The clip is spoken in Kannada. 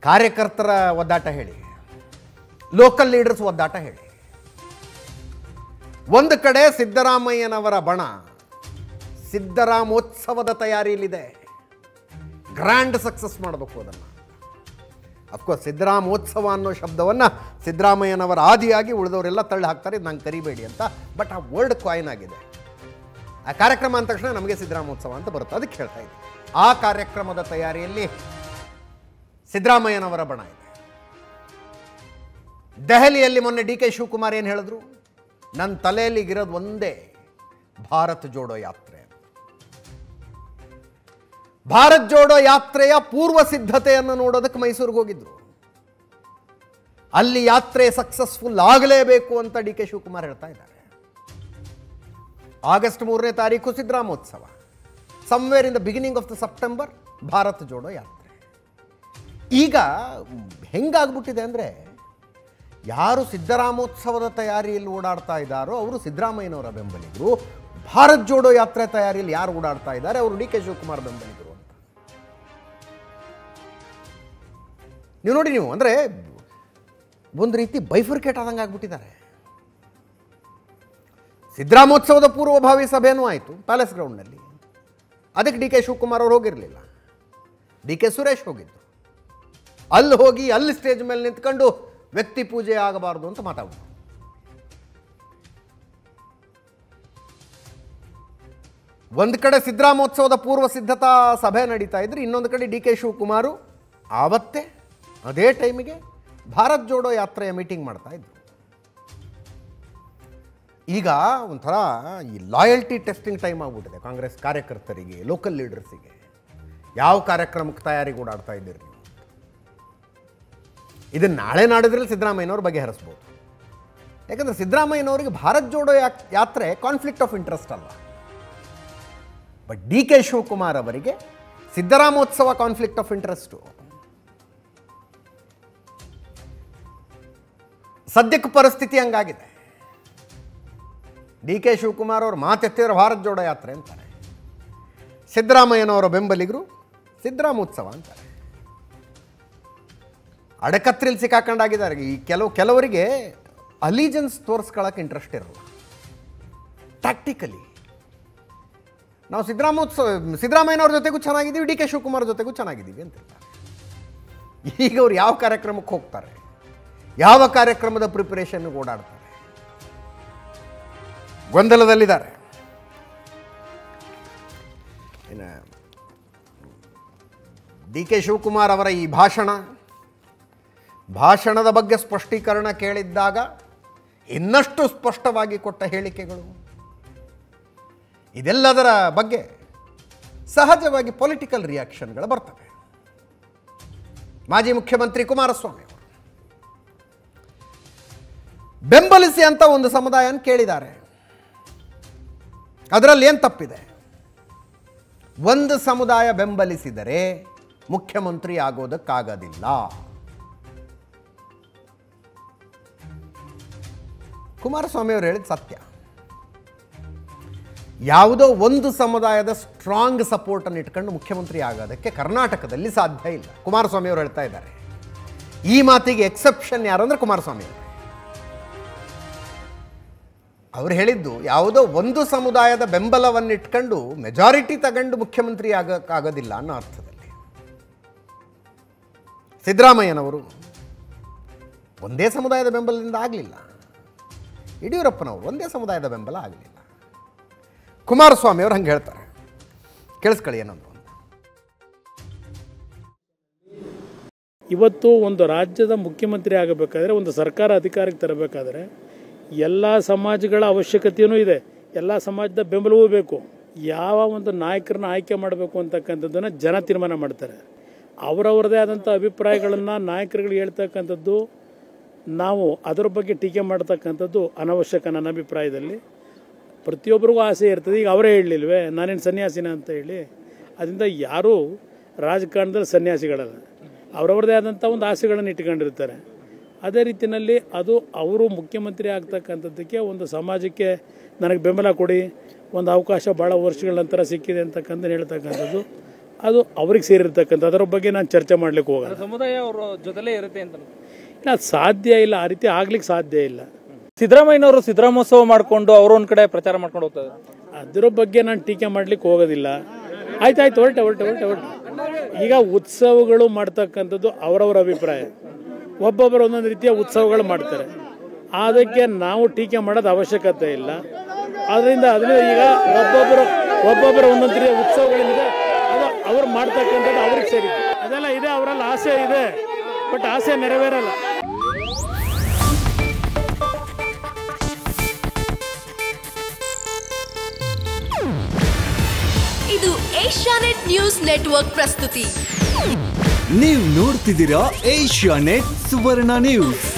ಕಾರ್ಯಕರ್ತರ ಒದ್ದಾಟ ಹೇಳಿ ಲೋಕಲ್ ಲೀಡರ್ಸ್ ಒದ್ದಾಟ ಹೇಳಿ ಒಂದು ಕಡೆ ಸಿದ್ದರಾಮಯ್ಯನವರ ಬಣ ಸಿದ್ದರಾಮೋತ್ಸವದ ತಯಾರಿಯಲ್ಲಿದೆ ಗ್ರ್ಯಾಂಡ್ ಸಕ್ಸಸ್ ಮಾಡಬೇಕು ಅದನ್ನು ಅಫ್ಕೋರ್ಸ್ ಸಿದ್ದರಾಮೋತ್ಸವ ಅನ್ನೋ ಶಬ್ದವನ್ನು ಸಿದ್ದರಾಮಯ್ಯನವರ ಆದಿಯಾಗಿ ಉಳಿದವರೆಲ್ಲ ತಳ್ಳಿ ಹಾಕ್ತಾರೆ ಇದು ನಂಗೆ ಕರಿಬೇಡಿ ಅಂತ ಬಟ್ ಆ ವರ್ಡ್ ಕಾಯಿನ್ ಆಗಿದೆ ಆ ಕಾರ್ಯಕ್ರಮ ಅಂದ ತಕ್ಷಣ ನಮಗೆ ಸಿದ್ದರಾಮೋತ್ಸವ ಅಂತ ಬರುತ್ತೆ ಅದಕ್ಕೆ ಹೇಳ್ತಾ ಇದ್ದೀನಿ ಆ ಕಾರ್ಯಕ್ರಮದ ತಯಾರಿಯಲ್ಲಿ ಸಿದ್ದರಾಮಯ್ಯನವರ ಬಣ ಇದೆ ದೆಹಲಿಯಲ್ಲಿ ಮೊನ್ನೆ ಡಿ ಕೆ ಶಿವಕುಮಾರ್ ಏನು ಹೇಳಿದ್ರು ನನ್ನ ತಲೆಯಲ್ಲಿ ಇರೋದು ಒಂದೇ ಭಾರತ್ ಜೋಡೋ ಯಾತ್ರೆ ಭಾರತ್ ಜೋಡೋ ಯಾತ್ರೆಯ ಪೂರ್ವ ಸಿದ್ಧತೆಯನ್ನು ನೋಡೋದಕ್ಕೆ ಮೈಸೂರಿಗೆ ಹೋಗಿದ್ರು ಅಲ್ಲಿ ಯಾತ್ರೆ ಸಕ್ಸಸ್ಫುಲ್ ಆಗಲೇಬೇಕು ಅಂತ ಡಿ ಕೆ ಶಿವಕುಮಾರ್ ಹೇಳ್ತಾ ಇದ್ದಾರೆ ಆಗಸ್ಟ್ ಮೂರನೇ ತಾರೀಕು Siddaramotsava somewhere in the beginning of the September Bharat Jodo ಯಾತ್ರೆ ಈಗ ಹೆಂಗಾಗ್ಬಿಟ್ಟಿದೆ ಅಂದರೆ ಯಾರು ಸಿದ್ದರಾಮೋತ್ಸವದ ತಯಾರಿಯಲ್ಲಿ ಓಡಾಡ್ತಾ ಇದ್ದಾರೋ ಅವರು ಸಿದ್ದರಾಮಯ್ಯನವರ ಬೆಂಬಲಿಗರು ಭಾರತ್ ಜೋಡೋ ಯಾತ್ರೆ ತಯಾರಿಯಲ್ಲಿ ಯಾರು ಓಡಾಡ್ತಾ ಇದ್ದಾರೆ ಅವರು ಡಿ ಕೆ ಶಿವಕುಮಾರ್ ಬೆಂಬಲಿಗರು ಅಂತ ನೀವು ನೋಡಿ ನೀವು ಅಂದರೆ ಒಂದು ರೀತಿ ಬೈಫರ್ಕೇಟ್ ಆದಂಗೆ ಆಗ್ಬಿಟ್ಟಿದ್ದಾರೆ ಸಿದ್ದರಾಮೋತ್ಸವದ ಪೂರ್ವಭಾವಿ ಸಭೆನೂ ಆಯಿತು ಪ್ಯಾಲೇಸ್ ಗ್ರೌಂಡ್ನಲ್ಲಿ ಅದಕ್ಕೆ ಡಿ ಕೆ ಶಿವಕುಮಾರ್ ಅವರು ಹೋಗಿರಲಿಲ್ಲ ಡಿ ಕೆ ಸುರೇಶ್ ಹೋಗಿದ್ದು ಅಲ್ಲಿ ಹೋಗಿ ಅಲ್ಲಿ ಸ್ಟೇಜ್ ಮೇಲೆ ನಿಂತ್ಕೊಂಡು ವ್ಯಕ್ತಿ ಪೂಜೆ ಆಗಬಾರ್ದು ಅಂತ ಮಾತಾಡ್ಬೋದು ಒಂದು ಕಡೆ ಸಿದ್ದರಾಮೋತ್ಸವದ ಪೂರ್ವ ಸಿದ್ಧತಾ ಸಭೆ ನಡೀತಾ ಇದ್ರೆ ಇನ್ನೊಂದು ಕಡೆ ಡಿ ಕೆ ಶಿವಕುಮಾರು ಆವತ್ತೇ ಅದೇ ಟೈಮಿಗೆ ಭಾರತ್ ಜೋಡೋ ಯಾತ್ರೆಯ ಮೀಟಿಂಗ್ ಮಾಡ್ತಾ ಇದ್ರು ಈಗ ಒಂಥರ ಈ ಲಾಯಲ್ಟಿ ಟೆಸ್ಟಿಂಗ್ ಟೈಮ್ ಆಗ್ಬಿಟ್ಟಿದೆ ಕಾಂಗ್ರೆಸ್ ಕಾರ್ಯಕರ್ತರಿಗೆ ಲೋಕಲ್ ಲೀಡರ್ಸಿಗೆ ಯಾವ ಕಾರ್ಯಕ್ರಮಕ್ಕೆ ತಯಾರಿಗೆ ಓಡಾಡ್ತಾ ಇದ್ದೀರಿ ನೀವು ಇದನ್ನು ನಾಳೆ ನಾಡಿದ್ರಲ್ಲಿ ಸಿದ್ದರಾಮಯ್ಯನವ್ರ ಬಗೆಹರಿಸ್ಬೋದು ಯಾಕಂದರೆ ಸಿದ್ದರಾಮಯ್ಯನವರಿಗೆ ಭಾರತ್ ಜೋಡೋ ಯಾಕ್- ಯಾತ್ರೆ ಕಾನ್ಫ್ಲಿಕ್ಟ್ ಆಫ್ ಇಂಟ್ರೆಸ್ಟ್ ಅಲ್ಲ ಬಟ್ ಡಿ ಕೆ ಶಿವಕುಮಾರ್ ಅವರಿಗೆ ಸಿದ್ದರಾಮೋತ್ಸವ ಕಾನ್ಫ್ಲಿಕ್ಟ್ ಆಫ್ ಇಂಟ್ರೆಸ್ಟು ಸದ್ಯಕ್ಕೆ ಪರಿಸ್ಥಿತಿ ಹಂಗಾಗಿದೆ ಡಿ ಕೆ ಶಿವಕುಮಾರ್ ಅವರು ಮಾತೆತ್ತಿದ್ರೆ ಭಾರತ್ ಜೋಡೋ ಯಾತ್ರೆ ಅಂತಾರೆ ಸಿದ್ದರಾಮಯ್ಯನವರ ಬೆಂಬಲಿಗರು ಸಿದ್ದರಾಮೋತ್ಸವ ಅಂತಾರೆ ಅಡಕತ್ರಿಲ್ ಸಿಕ್ಕಾಕೊಂಡಾಗಿದ್ದಾರೆ ಈ ಕೆಲವು ಕೆಲವರಿಗೆ ಅಲಿಜೆನ್ಸ್ ತೋರಿಸ್ಕೊಳ್ಳೋಕೆ ಇಂಟ್ರೆಸ್ಟ್ ಇರಲ್ಲ ಟ್ಯಾಕ್ಟಿಕಲಿ ನಾವು ಸಿದ್ದರಾಮೋತ್ಸವ ಸಿದ್ದರಾಮಯ್ಯನವ್ರ ಜೊತೆಗೂ ಚೆನ್ನಾಗಿದ್ದೀವಿ ಡಿ ಕೆ ಶಿವಕುಮಾರ್ ಜೊತೆಗೂ ಚೆನ್ನಾಗಿದ್ದೀವಿ ಅಂತ ಈಗ ಅವ್ರು ಯಾವ ಕಾರ್ಯಕ್ರಮಕ್ಕೆ ಹೋಗ್ತಾರೆ ಯಾವ ಕಾರ್ಯಕ್ರಮದ ಪ್ರಿಪರೇಷನ್ಗೆ ಓಡಾಡ್ತಾರೆ ಗೊಂದಲದಲ್ಲಿದ್ದಾರೆ ಇನ್ನು ಡಿ ಕೆ ಶಿವಕುಮಾರ್ ಅವರ ಈ ಭಾಷಣ ಭಾಷಣದ ಬಗ್ಗೆ ಸ್ಪಷ್ಟೀಕರಣ ಕೇಳಿದ್ದಾಗ ಇನ್ನಷ್ಟು ಸ್ಪಷ್ಟವಾಗಿ ಕೊಟ್ಟ ಹೇಳಿಕೆಗಳು ಇದೆಲ್ಲದರ ಬಗ್ಗೆ ಸಹಜವಾಗಿ ಪೊಲಿಟಿಕಲ್ ರಿಯಾಕ್ಷನ್ಗಳು ಬರ್ತವೆ ಮಾಜಿ ಮುಖ್ಯಮಂತ್ರಿ ಕುಮಾರಸ್ವಾಮಿ ಅವರು ಬೆಂಬಲಿಸಿ ಅಂತ ಒಂದು ಸಮುದಾಯನ ಕೇಳಿದ್ದಾರೆ ಅದರಲ್ಲಿ ಏನು ತಪ್ಪಿದೆ ಒಂದು ಸಮುದಾಯ ಬೆಂಬಲಿಸಿದರೆ ಮುಖ್ಯಮಂತ್ರಿ ಆಗೋದಕ್ಕಾಗೋದಿಲ್ಲ ಕುಮಾರಸ್ವಾಮಿ ಅವರು ಹೇಳಿದ ಸತ್ಯ ಯಾವುದೋ ಒಂದು ಸಮುದಾಯದ ಸ್ಟ್ರಾಂಗ್ ಸಪೋರ್ಟನ್ನು ಇಟ್ಕೊಂಡು ಮುಖ್ಯಮಂತ್ರಿ ಆಗೋದಕ್ಕೆ ಕರ್ನಾಟಕದಲ್ಲಿ ಸಾಧ್ಯ ಇಲ್ಲ ಕುಮಾರಸ್ವಾಮಿ ಅವರು ಹೇಳ್ತಾ ಇದ್ದಾರೆ ಈ ಮಾತಿಗೆ ಎಕ್ಸೆಪ್ಷನ್ ಯಾರು ಅಂದ್ರೆ ಕುಮಾರಸ್ವಾಮಿ ಅವರು ಅವ್ರು ಹೇಳಿದ್ದು ಯಾವುದೋ ಒಂದು ಸಮುದಾಯದ ಬೆಂಬಲವನ್ನು ಇಟ್ಕೊಂಡು ಮೆಜಾರಿಟಿ ತಗೊಂಡು ಮುಖ್ಯಮಂತ್ರಿ ಆಗಕ್ಕಾಗೋದಿಲ್ಲ ಅನ್ನೋ ಅರ್ಥದಲ್ಲಿ ಸಿದ್ದರಾಮಯ್ಯನವರು ಒಂದೇ ಸಮುದಾಯದ ಬೆಂಬಲದಿಂದ ಆಗಲಿಲ್ಲ ಯಡಿಯೂರಪ್ಪನವರು ಒಂದೇ ಸಮುದಾಯದ ಬೆಂಬಲ ಆಗಲಿಲ್ಲ ಕುಮಾರಸ್ವಾಮಿ ಅವರು ಹಂಗೆ ಹೇಳ್ತಾರೆ ಕೇಳಿಸ್ಕೊಳ್ಳಿ ಏನಂದ್ರು ಅಂತ ಇವತ್ತು ಒಂದು ರಾಜ್ಯದ ಮುಖ್ಯಮಂತ್ರಿ ಆಗಬೇಕಾದ್ರೆ ಒಂದು ಸರ್ಕಾರ ಅಧಿಕಾರಕ್ಕೆ ತರಬೇಕಾದ್ರೆ ಎಲ್ಲ ಸಮಾಜಗಳ ಅವಶ್ಯಕತೆಯೂ ಇದೆ ಎಲ್ಲ ಸಮಾಜದ ಬೆಂಬಲವೂ ಬೇಕು ಯಾವ ಒಂದು ನಾಯಕರನ್ನ ಆಯ್ಕೆ ಮಾಡಬೇಕು ಅಂತಕ್ಕಂಥದ್ದನ್ನು ಜನ ತೀರ್ಮಾನ ಮಾಡ್ತಾರೆ ಅವರವರದೇ ಆದಂಥ ಅಭಿಪ್ರಾಯಗಳನ್ನು ನಾಯಕರುಗಳು ಹೇಳ್ತಕ್ಕಂಥದ್ದು ನಾವು ಅದರ ಬಗ್ಗೆ ಟೀಕೆ ಮಾಡ್ತಕ್ಕಂಥದ್ದು ಅನವಶ್ಯಕ ನನ್ನ ಅಭಿಪ್ರಾಯದಲ್ಲಿ ಪ್ರತಿಯೊಬ್ಬರಿಗೂ ಆಸೆ ಇರ್ತದೆ ಈಗ ಅವರೇ ಹೇಳಲಿಲ್ವೇ ನಾನೇನು ಸನ್ಯಾಸಿನ ಅಂತ ಹೇಳಿ ಅದರಿಂದ ಯಾರೂ ರಾಜಕಾರಣದಲ್ಲಿ ಸನ್ಯಾಸಿಗಳಲ್ಲ ಅವರವ್ರದೇ ಆದಂಥ ಒಂದು ಆಸೆಗಳನ್ನು ಇಟ್ಕೊಂಡಿರ್ತಾರೆ ಅದೇ ರೀತಿಯಲ್ಲಿ ಅದು ಅವರು ಮುಖ್ಯಮಂತ್ರಿ ಆಗ್ತಕ್ಕಂಥದ್ದಕ್ಕೆ ಒಂದು ಸಮಾಜಕ್ಕೆ ನನಗೆ ಬೆಂಬಲ ಕೊಡಿ ಒಂದು ಅವಕಾಶ ಭಾಳ ವರ್ಷಗಳ ನಂತರ ಸಿಕ್ಕಿದೆ ಅಂತಕ್ಕಂಥ ಹೇಳ್ತಕ್ಕಂಥದ್ದು ಅದು ಅವ್ರಿಗೆ ಸೇರಿರ್ತಕ್ಕಂಥ ಅದರ ಬಗ್ಗೆ ನಾನು ಚರ್ಚೆ ಮಾಡ್ಲಿಕ್ಕೆ ಹೋಗಲ್ಲ ಸಮುದಾಯ ಅವರ ಜೊತೆಲೇ ಇರುತ್ತೆ ಅಂತ ಇಲ್ಲ ಅದು ಸಾಧ್ಯ ಇಲ್ಲ ಆ ರೀತಿ ಆಗ್ಲಿಕ್ಕೆ ಸಾಧ್ಯ ಇಲ್ಲ ಸಿದ್ದರಾಮಯ್ಯನವರು ಸಿದ್ದರಾಮೋತ್ಸವ ಮಾಡ್ಕೊಂಡು ಅವರು ಒಂದ್ ಕಡೆ ಪ್ರಚಾರ ಮಾಡ್ಕೊಂಡು ಹೋಗ್ತಾರೆ ಅದರ ಬಗ್ಗೆ ನಾನು ಟೀಕೆ ಮಾಡ್ಲಿಕ್ಕೆ ಹೋಗೋದಿಲ್ಲ ಆಯ್ತಾಯ್ತು ಹೊರಟೆ ಹೊರಟೆ ಹೊರಟೆ ಹೊರಟೆ ಈಗ ಉತ್ಸವಗಳು ಮಾಡ್ತಕ್ಕಂಥದ್ದು ಅವರವರ ಅಭಿಪ್ರಾಯ ಒಬ್ಬೊಬ್ಬರು ಒಂದೊಂದು ರೀತಿಯ ಉತ್ಸವಗಳು ಮಾಡ್ತಾರೆ ಅದಕ್ಕೆ ನಾವು ಟೀಕೆ ಮಾಡೋದು ಅವಶ್ಯಕತೆ ಇಲ್ಲ ಅದರಿಂದ ಅದರಿಂದ ಈಗ ಒಬ್ಬೊಬ್ಬರು ಒಬ್ಬೊಬ್ಬರ ಒಂದೊಂದು ರೀತಿಯ ಉತ್ಸವಗಳಿದೆ ಅದು ಅವ್ರು ಮಾಡ್ತಕ್ಕಂಥದ್ದು ಅವ್ರಿಗೆ ಸೇರಿದೆ ಅದೆಲ್ಲ ಇದೆ ಅವರಲ್ಲಿ ಆಸೆ ಇದೆ ಬಟ್ ಆಸೆ ನೆರವೇರಲ್ಲ ಇದು ಏಷ್ಯಾನೆಟ್ ನ್ಯೂಸ್ ನೆಟ್ವರ್ಕ್ ಪ್ರಸ್ತುತಿ ನೀವು ನೋಡ್ತಿದ್ದೀರಾ ಏಷ್ಯಾ ನೆಟ್ ಸುವರ್ಣ ನ್ಯೂಸ್